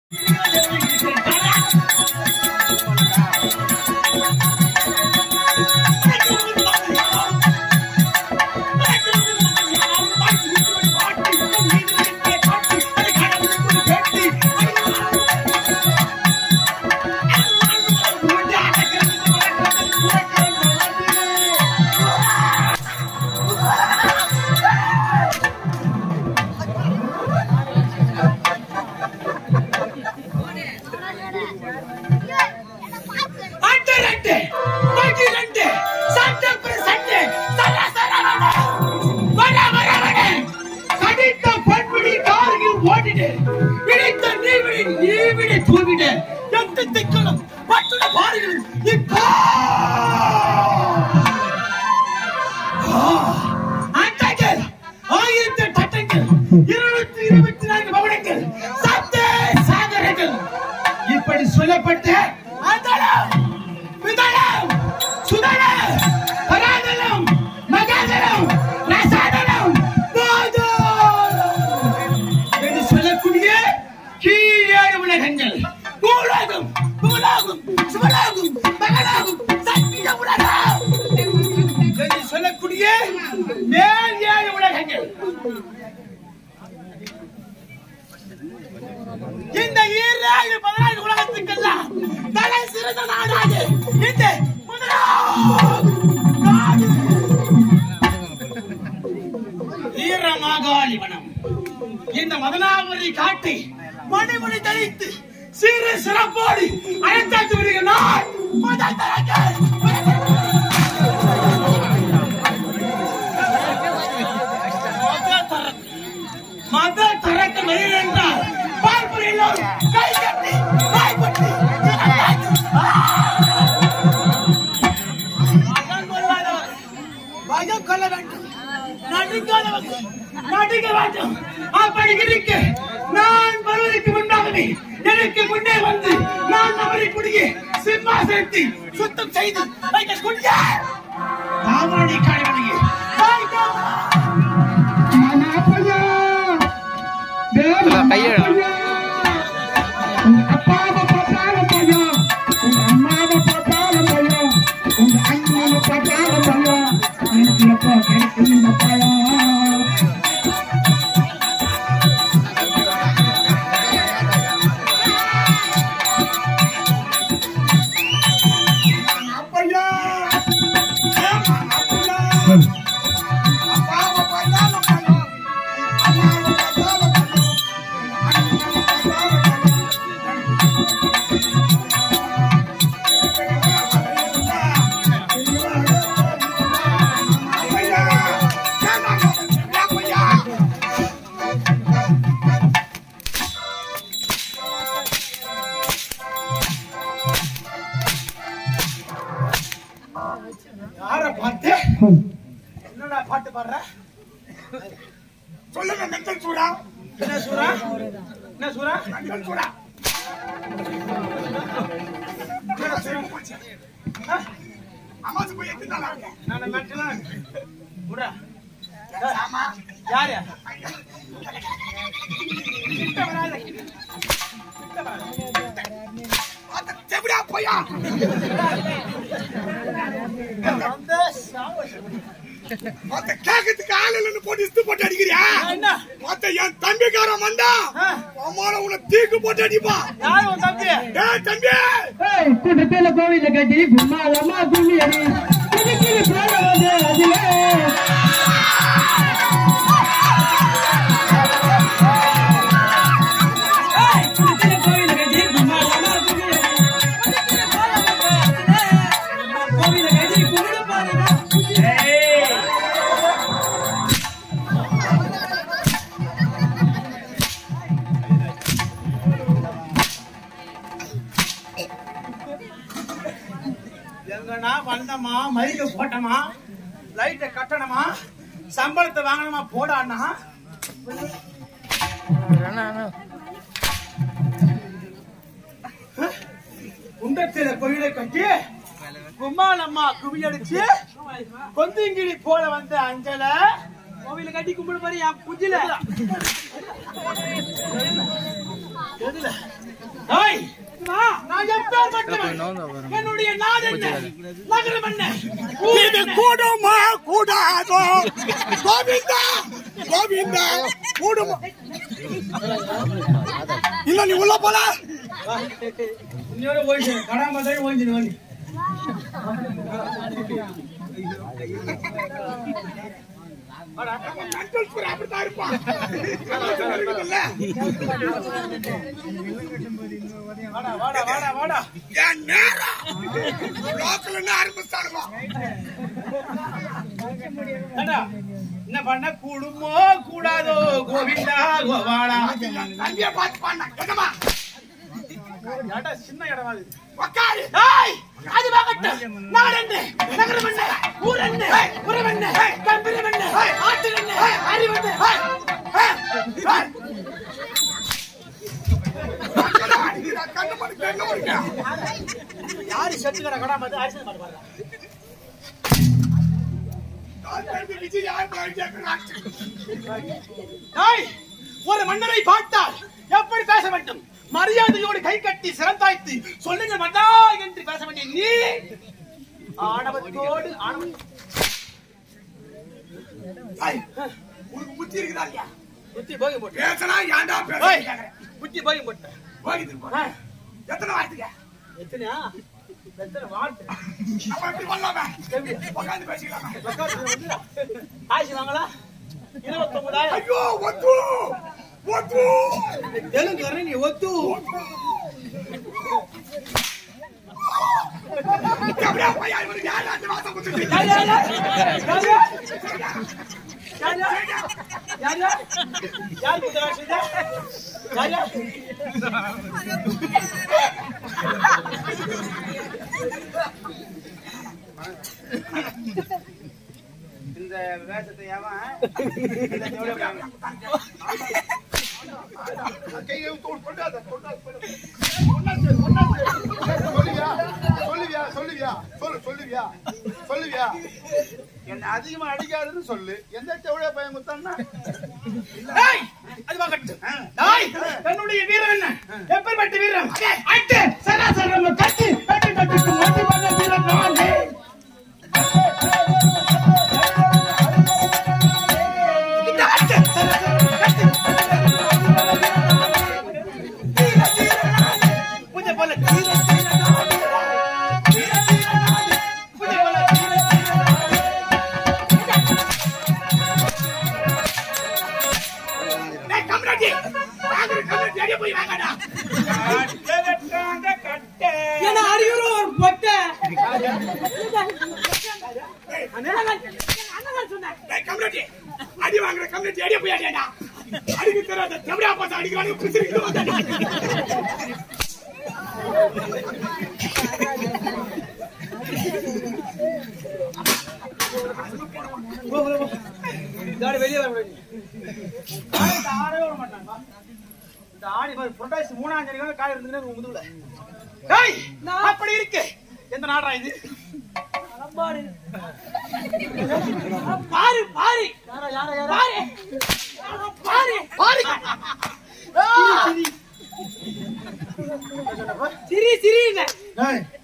அட்டை ரெண்டு பாக்கி ரெண்டு சட்டை பிற சட்டை சர சர வட வட வட வட கடித்த பண்பிடி காரில் ஓடிடு விழித்த நீ விழி நீ விழி தூவிடு எட்டு திக்களும் பட்டுட பாருங்கள் இப்போ அட்டைகள் ஆயிரத்தி எட்டு அட்டைகள் இருநூத்தி இருபத்தி நான்கு பவனங்கள் சத்தே சாகரங்கள் இப்படி சொல்லப்பட்ட அந்தரம் விதனம் சுதனம் பராதனம் மகாதனம் ரசாதனம் போதனம் என்று சொல்லக்கூடிய கீழேழு உலகங்கள் பூலோகம் பூலோகம் சுவலோகம் மகலோகம் சத்திய உலகம் என்று சொல்லக்கூடிய மேல் ஏழு உலகங்கள் இந்த ஈரேழு பதினான்கு உலகத்துக்கெல்லாம் தலை சிறந்த நாடாது இந்த முதலாம் நாடு வீரமாகாளிவனம் இந்த மதனாபுரி காட்டை மணிமணி தளித்து சீர சிறப்போடு அழைத்தாச்சு விடுகிற நாள் முதல் தரங்கள் மத தரக்கு வெளியில் என்றால் பார்ப்பது எல்லோரும் கை கட்டி வாய்ப்பட்டி மகன் கொள்ளாதவர் பயம் கொள்ள வேண்டும் நடுங்காதவர் நடுங்க வேண்டும் அப்படி இருக்க நான் வருவதற்கு முன்பாகவே எனக்கு முன்னே வந்து நான் அவருக்குரிய சிம்மாசனத்தை சுத்தம் செய்து வைக்கக்கூடிய காவலி காவலியே கையெழு உங்க அப்பாவை பார்த்தாலும் பயம் உங்க அம்மாவை பார்த்தாலும் பயம் உங்க அண்ணாவை பார்த்தாலும் பயம் எனக்கு எப்போ கிடைக்கும் இந்த பயம் அப்பையா அப்பையா அப்பாவை பார்த்தாலும் பயம் அம்மாவை பார்த்தாலும் பயம் அண்ணாவை பார்த்தாலும் பயம் அப்பையா அப்பையா யார பார்த்து என்னடா பாட்டு பாடுற சொல்லுங்க மெத்தல் சூடா என்ன சூடா என்ன சூடா மெத்தல் சூடா அம்மாச்சு போய் எத்தனை நாள் ஆகுது நான் மெத்தலா உடா ஆமா யாரு எப்படியா போயா மொத்த கேக்கத்துக்கு ஆள் இல்லைன்னு போட்டு இஸ்து போட்டு அடிக்கிறியா என்ன மொத்த என் தம்பிக்காரன் வந்தா அம்மால உன்னை தீக்கு போட்டு அடிப்பான் யாரு உன் தம்பி டேய் தம்பி ஏய், கூட்டத்துல கோவில கட்டி கும்மாலம்மா கும்மி அடி குதிக்கிற பிராணம் வந்து அதிலே கூட்டத்துல கோவில கட்டி கும்மாலம்மா கும்மி அடி கோவில கட்டி கும்பிடு பாருங்க எங்கண்ணா வந்தமா மைக்க போட்டமா லைட்ட கட்டணமா சம்பளத்தை வாங்கணுமா போடாண்ணா குண்டத்தில கோயிலை கட்டி கும்மாளம்மா குவி அடிச்சு கொந்திங்கிடி போல வந்த அஞ்சல கோவில கட்டி கும்பிடு மாதிரி என் குஞ்சில எதுல ஏய், நான் எப்பேற்பட்டவன்? என்னுடைய நாடு என்ன நகரம் என்ன ஊர் இது என்ன? கூடுமா கூடாதோ கோவிந்தா கோவிந்தா கூடுமா இல்ல நீ உள்ள போல இன்னொரு ஓய்ஞ்சு கடாம தான் ஓய்ஞ்சு வந்து மென்டல் ஸ்கூல் அப்படித்தான் இருப்பான் வாடா வாடா வாடா வாடா என் நேரம் லோக்கல் ஆரம்பிச்சானுமா ஏண்டா, என்ன பண்ண கூடுமோ கூடாதோ கோவிந்தா கோபாலா தம்பிய பார்த்து பண்ண என்னமா ஏண்டா, சின்ன இடமா இது உக்காரு ஏய், அது வாங்கட்டும். நாடு என்ன? நகரம் என்ன? ஊர் என்ன? உறவு என்ன? கம்பீரம் என்ன? ஆற்றல் என்ன? அறிவு என்ன? கண்ணு பண்ணி கண்ணு முடிக்க யாரு செத்து கடை கடாம வந்து அரிசி மாட்டு பாருங்க. விஜய் யார் கேட்கிறான் ஏய், ஒரு மன்னரை பார்த்தால் எப்படி பேச வேண்டும் மரியாதையோடு கை கட்டி சிறந்தாய்த்து சொல்லுங்க மதா என்று பேச வேண்டிய நீ ஆணவத்தோடு ஆணவம் ஐய், உனக்கு புத்தி இருக்குதா இல்லையா புத்தி போய் போட்டு பேசனா ஏன்டா ஏய், பேச புத்தி போய் போட்டு போகிட்டு போ. எத்தனை வாய்த்துக்க எத்தனையா எத்தனை வார்த்தை அப்ப எப்படி பண்ணலாமே உட்காந்து பேசிக்கலாமே காசு வாங்களா இருபத்தொன்பதாயிரம் ஐயோ ஒத்து ஒத்து தெலுங்கு நீ ஒத்து எப்படியா பையா இவனுக்கு யாரு அந்த வாசம் குத்துட்டு யார் யார் யார் யார் யார் யார் யார் யார் குத்த வேஷம் இது? யார் யார் இந்த வேஷத்தை ஏவன் இந்த எவ்வளவு கையை தோடு கொண்டாத கொண்டாத சொல்லுவியா சொல்லுவியா சொல்லுவியா சொல்லு சொல்லுவியா சொல்லுவியா என்ன அதிகமா அடிக்காதுன்னு சொல்லு எந்த செவடியா பையன் குத்தான்னா ஏய், அது வாங்கட்டும். ஏய், தன்னுடைய வீரம் என்ன எப்பேற்பட்ட வீரம் அட்டு சராசரம் கட்டு கட்டு கட்டு மட்டு பண்ண வீரம் நானே இந்த அட்டு சராசரம் கட்டு தீர தீர நானே புஜ போல தீர தீர நானே தீர தீர நானே புஜ போல தீர தீர நானே டேய் கம்ராட்டி வாங்குற கம்ராட்டி அடியே போய் வாங்கடா என்ன அறிவுறு ஒரு பொட்டை டேய் கம்ராட்டி அடி வாங்குற கம்ராட்டி அடியே போய் அடியடா அடிக்கு தெரியாத எப்படியா பார்த்தா அடிக்கிறானு பிசிறிட்டு வந்தாடா இந்த ஆடு வெளியே வர முடியாது இந்த ஆடவே விட மாட்டாங்க இந்த ஆடி பாரு புரட்டாசி மூணாம் தேதி வந்து காய் இருந்ததுன்னா உங்க முதுகுல ஏய் அப்படி இருக்கு எந்த நாடா இது பாரு பாரு பாரு பாரு பாரு சிரி சிரி சிரி